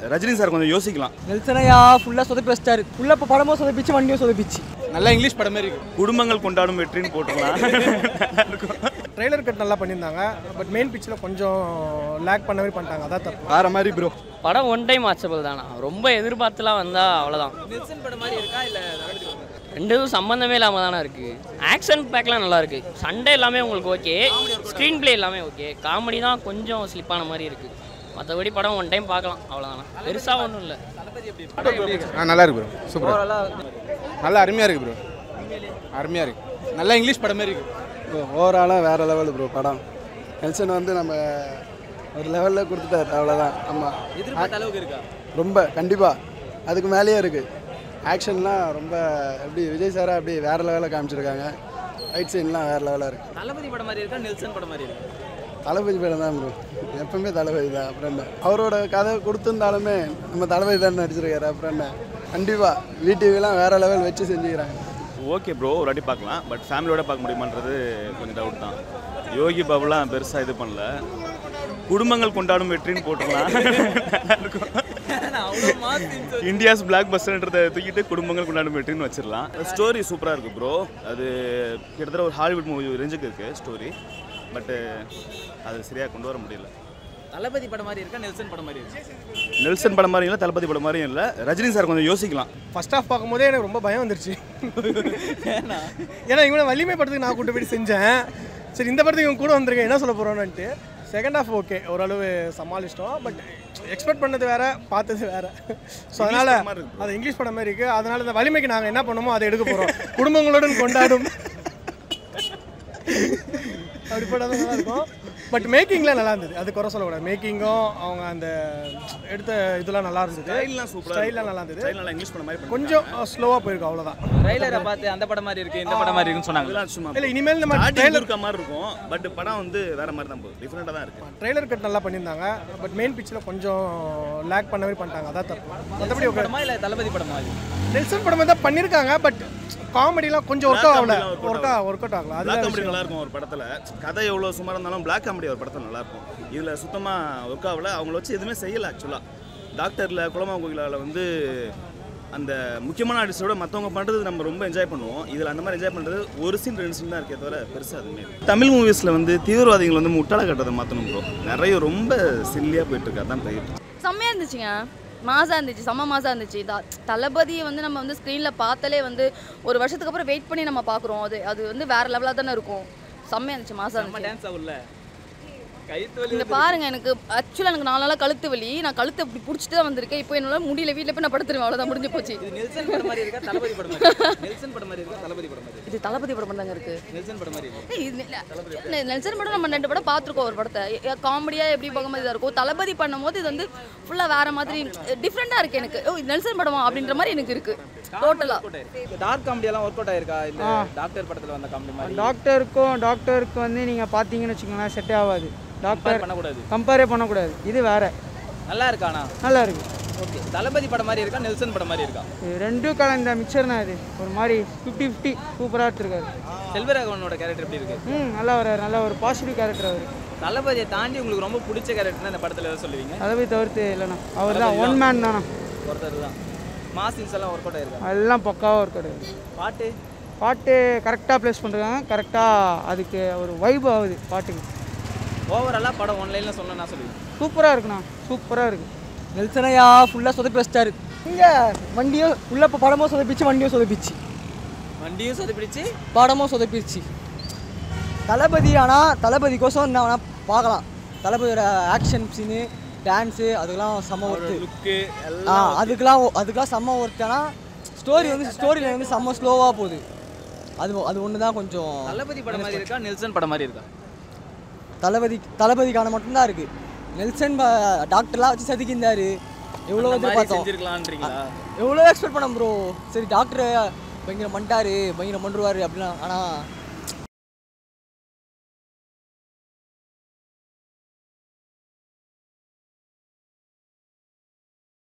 Rajini sir கொஞ்சம் யோசிக்கலாம் நெல்சனையா ஃபுல்லாக சொதப்பி வச்சிட்டாரு ஃபுல்லாக இப்போ படமும் சொதப்பிச்சு வண்டியும் சொதப்பிச்சு நல்லா இங்கிலீஷ் படம் மாதிரி இருக்கு குடும்பங்கள் கொண்டாடும் வெற்றின்னு போட்டுக்கலாம் நல்லா இருக்கும் ட்ரெய்லர் கட் நல்லா பண்ணியிருந்தாங்க பட் மெயின் பிக்சரில் கொஞ்சம் லேக் பண்ண மாதிரி பண்ணிட்டாங்க அதான் தப்பு வேற மாதிரி ப்ரோ படம் ஒன் டைம் வாட்சபிள் தானா ரொம்ப எதிர்பார்த்துலாம் வந்தா அவ்வளோதான் நெல்சன் படம் மாதிரி இருக்கா இல்லை ரெண்டும் சம்மந்தமே இல்லாமல் தானே இருக்கு ஆக்ஷன் பேக்லாம் நல்லா இருக்கு சண்டே எல்லாமே உங்களுக்கு ஓகே ஸ்க்ரீன் ப்ளே எல்லாமே ஓகே காமெடி தான் கொஞ்சம் ஸ்லிப்பான மாதிரி இருக்கு மற்றபடி படம் ஒன் டைம் பார்க்கலாம் அவ்வளோதானா பெருசாக ஒன்றும் இல்லை ஆ நல்லா இருக்கு ப்ரோ சூப்பர் நல்லா அருமையாக இருக்கு ப்ரோ அருமையாக இருக்கு நல்லா இங்கிலீஷ் படம் மாதிரி இருக்கு ஓவராலாக வேறு லெவல் ப்ரோ படம் நெல்சன் வந்து நம்ம ஒரு லெவலில் கொடுத்துட்டாரு அவ்வளோதான் ஆமாம் எதிர்பார்த்த அளவுக்கு இருக்கா ரொம்ப கண்டிப்பாக அதுக்கு மேலேயே இருக்குது ஆக்ஷன்லாம் ரொம்ப எப்படி விஜய் சாரா அப்படி வேறு லெவலில் காமிச்சிருக்காங்க ஃபைட் சீன்லாம் வேறு லெவலாக இருக்குது தளபதி படம் மாதிரி இருக்கா நெல்சன் படம் மாதிரி இருக்கா தளபதி படம் தான் ப்ரோ எப்பவுமே தளபதி தான் அப்புறம் என்ன அவரோட கதை கொடுத்துருந்தாலுமே நம்ம தளபதி தான் நடிச்சிருக்காரு அப்புறம் என்ன கண்டிப்பாக விடிவிலாம் வேறு லெவல் வச்சு செஞ்சுக்கிறாங்க ஓகே ப்ரோ ஒரு வாட்டி பார்க்கலாம் பட் ஃபேமிலியோட பார்க்க முடியுமான்றது கொஞ்சம் டவுட் தான் யோகி பாபுலாம் பெருசாக இது பண்ணல குடும்பங்கள் கொண்டாடும் வெற்றின்னு போட்டுக்கலாம் நல்லா இருக்கும் இந்தியாஸ் பிளாக் பஸ்டர்ன்றதை தூக்கிட்டு குடும்பங்கள் கொண்டாடும் வெற்றின்னு வச்சிடலாம் ஸ்டோரி சூப்பராக இருக்குது ப்ரோ அது கிட்டத்தட்ட ஒரு ஹாலிவுட் மூவி ரேஞ்சுக்கு இருக்குது ஸ்டோரி பட்டு அது சரியாக கொண்டு வர முடியல தளபதி படம் மாதிரி இருக்கா நெல்சன் படம் மாதிரி இருக்கா நெல்சன் படம் மாதிரியும் இல்லை தளபதி படம் மாதிரியும் இல்லை ரஜினி சார் கொஞ்சம் யோசிக்கலாம் ஃபர்ஸ்ட் ஹாஃப் பார்க்கும்போதே எனக்கு ரொம்ப பயம் வந்துருச்சு ஏன்னா இவனை வலிமை படத்துக்கு நான் கூட்டு போயிட்டு செஞ்சேன் சரி இந்த படத்துக்கு இவங்க கூட வந்திருக்கேன் என்ன சொல்ல போகிறோன்னுட்டு செகண்ட் ஹாஃப் ஓகே ஓரளவு சமாளிச்சிட்டோம் பட் எக்ஸ்பெக்ட் பண்ணது வேற பார்த்தது வேற ஸோ அதனால படம் மாதிரி இருக்கு. அது இங்கிலீஷ் படம் மாதிரி இருக்கு அதனால இந்த வலிமைக்கு நாங்கள் என்ன பண்ணுமோ அதை எடுக்க போகிறோம் குடும்பங்களுடன் கொண்டாடும் அப்படி படம் நல்லா இருக்கும் பட் மேக்கிங்லாம் நல்லா இருந்தது அது குறை சொல்லக்கூடாது மேக்கிங்கும் அவங்க அந்த எடுத்த இதெல்லாம் நல்லா இருந்தது ஸ்டைல்லாம் சூப்பராக ஸ்டைல்லாம் நல்லா இருந்தது ஸ்டைல் நல்லா இங்கிலீஷ் படம் மாதிரி பண்ணி கொஞ்சம் ஸ்லோவாக போயிருக்கும் அவ்வளோதான் ட்ரைலரை பார்த்து அந்த படம் மாதிரி இருக்கு இந்த படம் மாதிரி இருக்குன்னு சொன்னாங்க அதெல்லாம் சும்மா இல்லை இனிமேல் நம்ம ஸ்டார்டிங் ட்ரெய்லர் இருக்க மாதிரி இருக்கும் பட் படம் வந்து வேற மாதிரி தான் போகுது டிஃப்ரெண்டாக தான் இருக்கு ட்ரெய்லர் கட் நல்லா பண்ணியிருந்தாங்க பட் மெயின் பிக்சரில் கொஞ்சம் லேக் பண்ண மாதிரி பண்ணிட்டாங்க அதான் தப்பு மற்றபடி ஓகே படமா இல்லை தளபதி படமா இது நெல்சன் படம் தான் பண்ணியிருக்காங்க பட் காமெடிலாம் கொஞ்சம் ஒர்க் Black ஆகல comedy-லாம் work ஒர்க் ஒர்க் அவுட் ஆகல பிளாக் அது காமெடி நல்லா இருக்கும் ஒரு படத்துல கதை எவ்வளோ சுமாராக இருந்தாலும் பிளாக் காமெடி ஒரு படத்தில் நல்லா இருக்கும் இதுல சுத்தமா ஒர்க் ஆகல அவங்கள வச்சு எதுவுமே செய்யல ஆக்சுவலா டாக்டர்ல குளமா கோகிலாவில் வந்து அந்த முக்கியமான ஆர்டிஸ்டோட மற்றவங்க பண்ணுறது நம்ம ரொம்ப என்ஜாய் பண்ணுவோம் இதில் அந்த மாதிரி என்ஜாய் பண்ணுறது ஒரு சீன் ரெண்டு சீன் தான் இருக்கே தவிர பெருசாக அதுவுமே இல்லை. தமிழ் மூவிஸில் வந்து தீவிரவாதிகள் வந்து முட்டாள கட்டதை மாற்றணும் ப்ரோ நிறைய ரொம்ப சில்லியாக போயிட்டு இருக்கு அதான் பெரிய செம்மையாக இருந்துச்சுங்க மாசாக இருந்துச்சு செம்ம மாசாக இருந்துச்சு த- தளபதியை வந்து நம்ம வந்து ஸ்க்ரீனில் பார்த்தாலே வந்து ஒரு வருஷத்துக்கு அப்புறம் வெயிட் பண்ணி நம்ம பார்க்குறோம் அது அது வந்து வேற லெவலாக தானே இருக்கும் செம்மையாக இருந்துச்சு மாசாக நம்ம இருந்துச்சு டான்ஸ் ஆகும்ல கைத்து வலி இங்க பாருங்க எனக்கு ஆக்சுவலாக எனக்கு நாலு நாளாக கழுத்து வலி நான் கழுத்தை இப்படி பிடிச்சிட்டு தான் வந்திருக்கேன் இப்போ என்னால் முடியல வீட்டில் போய் நான் படுத்துருவேன் அவ்வளோதான் முடிஞ்சு போச்சு இது நெல்சன் படம் மாதிரி இருக்கா தளபதி படம் மாதிரி இருக்கா? நெல்சன் படம் மாதிரி இருக்கா தளபதி படம் மாதிரி இருக்கா? இது தளபதி படம் தாங்க இருக்கு நெல்சன் படம் மாதிரி இருக்கு ஏய், இது நெ- நெ- நெல்சன் படம் நம்ம ரெண்டு படம் பார்த்துருக்கோம் ஒரு படத்தை காமெடியாக எப்படி பார்க்கும்போது இதாக இருக்கும் தளபதி பண்ணும்போது இது வந்து ஃபுல்லாக வேற மாதிரி டிஃப்ரெண்ட்டாக இருக்குது எனக்கு ஓ இது நெல்சன் படமா அப்படின்ற மாதிரி எனக்கு இருக்குது டோட்டலாக டார்க் காமெடி எல்லாம் ஒர்க் அவுட் ஆயிருக்கா இந்த டாக்டர் படத்துல வந்த காமெடி மாதிரி டாக்டருக்கும் டாக்டருக்கு வந்து நீங்கள் பார்த்தீங்கன்னு வச்சுக்கோங்களேன் செட் ஆகாது டாக்டர் கம்பேர் பண்ணக்கூடாது கம்பேரே பண்ணக்கூடாது இது வேற நல்லா இருக்கானா நல்லா இருக்கு ஓகே தளபதி படம் மாதிரி இருக்கா நெல்சன் படம் மாதிரி இருக்கா இது ரெண்டும் கலந்த மிக்சர் தான் இது ஒரு மாதிரி ஃபிஃப்டி ஃபிஃப்டி சூப்பராக எடுத்துருக்காரு செல்வராகவனோட கேரக்டர் எப்படி இருக்கு ம் நல்லா வர்றாரு நல்ல ஒரு பாசிட்டிவ் கேரக்டர் அவர் தளபதியை தாண்டி உங்களுக்கு ரொம்ப பிடிச்ச கேரக்டர்னா இந்த படத்துல எதாவது சொல்லுவீங்க அதை போய் தவிர்த்து இல்லைண்ணா அவர் தான் ஒன் மேன் தானா ஒருத்தர் தான் மாசின்ஸ் எல்லாம் ஒர்க் அவுட் ஆயிருக்கா எல்லாம் பக்காவாக இருக்காரு பாட்டு பாட்டு கரெக்டாக ப்ளேஸ் பண்ணுறாங்க கரெக்டாக அதுக்கு ஒரு வைப் ஆகுது பாட்டுக்கு ஓவராலாக படம் ஒன்லைன்ல சொன்னா சொல்லுவீங்க சூப்பராக இருக்குண்ணா சூப்பராக இருக்குது நெல்சனையா ஃபுல்லாக சொதப்பி வச்சிட்டாரு இங்கே வண்டியும் உள்ள இப்போ படமும் சொதப்பிச்சு வண்டியும் சொதப்பிச்சு வண்டியும் சொதப்பிடிச்சு படமும் சொதப்பிடுச்சு தளபதி ஆனால் தளபதிக்கோசம் நான் வேணா பார்க்கலாம் தளபதியோட ஆக்ஷன் சீனு டான்ஸு அதுக்கெல்லாம் செம்ம ஒர்த்து லுக்கு ஆ அதுக்கெல்லாம் ஒ- அதுக்கெல்லாம் செம்ம ஒர்த்து ஆனால் ஸ்டோரி வந்து ஸ்டோரியில் வந்து செம்ம ஸ்லோவாக போகுது அது அது ஒன்று தான் கொஞ்சம் தளபதி படம் மாதிரி இருக்கா நெல்சன் படம் மாதிரி இருக்கா தளபதி தளபதிக்கான மட்டும்தான் இருக்குது நெல்சன் ப- டாக்டர்லாம் வச்சு செதுக்கியிருந்தாரு எவ்வளோ அந்த வந்து மாதிரி பார்த்தோம் செஞ்சிருக்கலான்றீங்களா எவ்வளோ எக்ஸ்பெக்ட் பண்ணோம் ப்ரோ சரி டாக்டர் பயங்கரம் பண்ணிட்டாரு பயங்கரம் பண்ணுவார் அப்படிலாம் ஆனால்